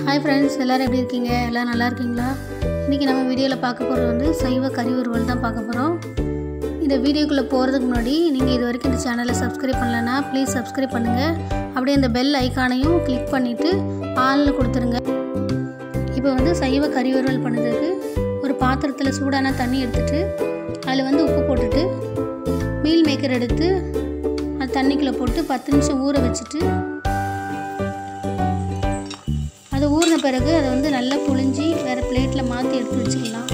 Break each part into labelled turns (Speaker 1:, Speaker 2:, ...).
Speaker 1: Hi friends எல்லோரும் எப்படி இருக்கீங்க எல்லோரும் நல்லா இருக்கீங்களா இன்றைக்கி நம்ம வீடியோவில் பார்க்க போகிறது வந்து சைவ கறி வறுவல் தான் பார்க்க போகிறோம் இந்த வீடியோக்குள்ளே போகிறதுக்கு முன்னாடி நீங்கள் இது வரைக்கும் இந்த சேனலை சப்ஸ்கிரைப் பண்ணலன்னா ப்ளீஸ் சப்ஸ்கிரைப் பண்ணுங்கள் அப்படியே அந்த பெல் ஐக்கானையும் கிளிக் பண்ணிவிட்டு ஆளில் கொடுத்துருங்க இப்போ வந்து சைவ கறி வறுவல் பண்ணுறதுக்கு ஒரு பாத்திரத்தில் சூடான தண்ணி எடுத்துட்டு அதில் வந்து உப்பு போட்டுட்டு மீல் மேக்கர் எடுத்து அது தண்ணிக்குள்ளே போட்டு பத்து நிமிஷம் ஊற வச்சுட்டு அது ஊறின பிறகு அதை வந்து நல்லா புழிஞ்சி வேறு பிளேட்டில் மாற்றி எடுத்து வச்சுக்கலாம்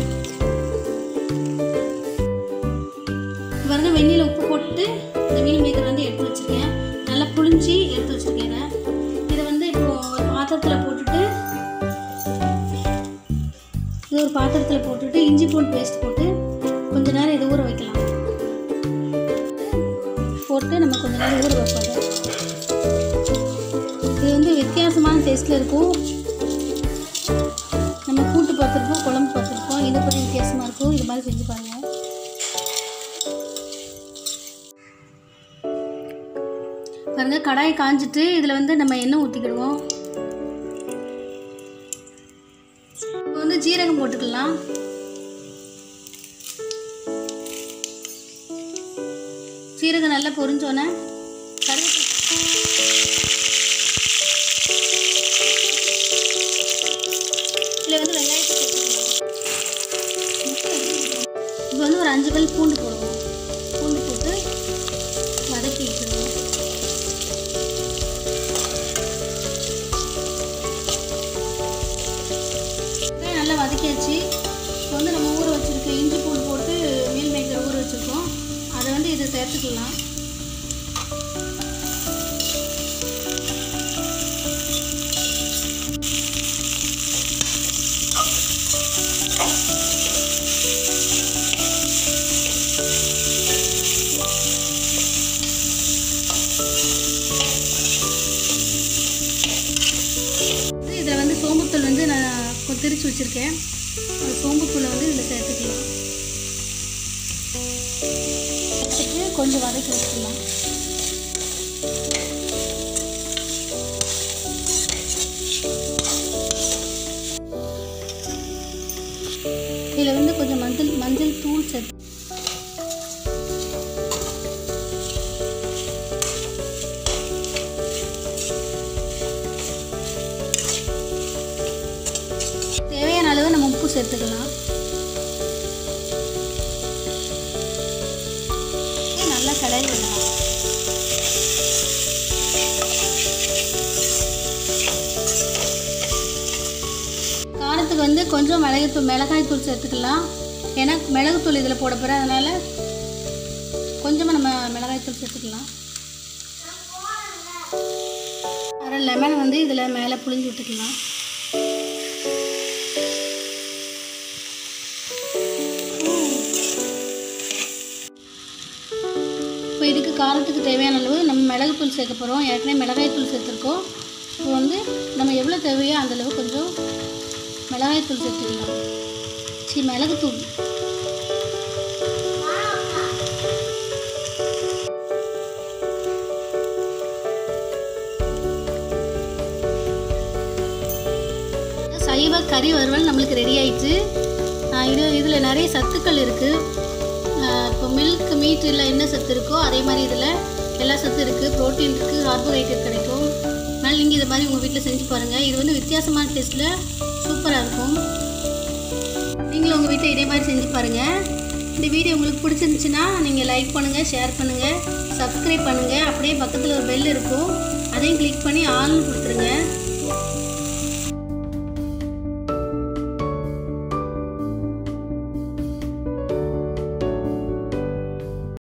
Speaker 1: பாருங்க வெந்நீரில் உப்பு போட்டு இந்த மீல் மேக்கர் வந்து எடுத்து வச்சுருக்கேன் நல்லா புழிஞ்சி எடுத்து வச்சுருக்கேன் இதை வந்து இப்போ ஒரு பாத்திரத்தில் போட்டுட்டு இது ஒரு பாத்திரத்தில் போட்டுட்டு இஞ்சி பூண்டு பேஸ்ட் போட்டு கொஞ்ச நேரம் இதை ஊற வைக்கலாம் போட்டு நம்ம கொஞ்ச நேரம் ஊற வைப்போம் அதை. இது வந்து வித்தியாசமான டேஸ்ட்டில் இருக்கும் நம்ம கூட்டு பார்த்துருப்போம் குழம்பு பார்த்துருப்போம் இது கொஞ்சம் வித்தியாசமாக இருக்கும் இது மாதிரி செஞ்சு பாருங்கள் பாருங்க கடாயை காஞ்சிட்டு இதில் வந்து நம்ம எண்ணெய் ஊற்றிக்கிடுவோம் இப்போ வந்து ஜீரகம் போட்டுக்கலாம் ஜீரகம் நல்லா பொரிஞ்சோன்னே கருவேப்பிலை இதில் வந்து வெங்காயத்தை போட்டுக்கலாம் இப்போ வந்து ஒரு அஞ்சு பல் பூண்டு போடுவோம் பூண்டு போட்டு வதக்கி வச்சுருவோம் வெங்காயம் நல்லா வதக்கியாச்சு இப்போ வந்து நம்ம ஊற வச்சுருக்க இஞ்சி பூண்டு போட்டு மீல் மேக்கர் ஊற வச்சுருக்கோம் அதை வந்து இதை சேர்த்துக்கலாம் இதில் வந்து சோம்புத்தூள் வந்து நான் கொ- திரிச்சு வச்சுருக்கேன் அந்த சோம்புத்தூளை வந்து இதில் சேர்த்துக்கலாம் சேர்த்துட்டு கொஞ்சம் வதக்கி வச்சுக்கலாம் இதில் வந்து கொஞ்சம் மஞ்சள் மஞ்சள் தூள் சேர்த்து தேவையான அளவு நம்ம உப்பு சேர்த்துக்கலாம் நல்லா கடாய் விடலாம் காரத்துக்கு வந்து கொஞ்சம் மிளகுத்தூள் மிளகாய் தூள் சேர்த்துக்கலாம் ஏன்னா மிளகுத்தூள் இதில் போட போகிறேன் அதனால் கொஞ்சமாக நம்ம மிளகாய் தூள் சேர்த்துக்கலாம் அரை லெமன் வந்து இதில் மேலே புளிஞ்சு விட்டுக்கலாம் இப்போ இதுக்கு காரத்துக்கு தேவையான அளவு நம்ம மிளகுத்தூள் சேர்க்க போகிறோம் ஏற்கனவே மிளகாய் தூள் சேர்த்துருக்கோம் இப்போ வந்து நம்ம எவ்வளோ தேவையோ அந்த அளவு கொஞ்சம் மிளகாய் தூள் சேர்த்துக்கலாம் சரி மிளகுத்தூள் சைவ கறி வறுவல் நம்மளுக்கு ரெடி ஆயிடுச்சு ஆஹ் இது இதில் நிறைய சத்துக்கள் இருக்குது இப்போ மில்க் மீட்டில் என்ன சத்து இருக்கோ அதே மாதிரி இதில் எல்லா சத்து இருக்குது ப்ரோட்டீன் இருக்குது கார்போஹைட்ரேட் கிடைக்கும் அதனால் நீங்கள் இது மாதிரி உங்கள் வீட்டில் செஞ்சு பாருங்கள் இது வந்து வித்தியாசமான டேஸ்ட்டில் சூப்பராக இருக்கும் நீங்களும் உங்கள் வீட்டில் இதே மாதிரி செஞ்சு பாருங்கள் இந்த வீடியோ உங்களுக்கு பிடிச்சிருந்துச்சுன்னா நீங்கள் லைக் பண்ணுங்கள் ஷேர் பண்ணுங்கள் சப்ஸ்கிரைப் பண்ணுங்கள் அப்படியே பக்கத்தில் ஒரு பெல் இருக்கும் அதையும் கிளிக் பண்ணி ஆள்னு கொடுத்துருங்க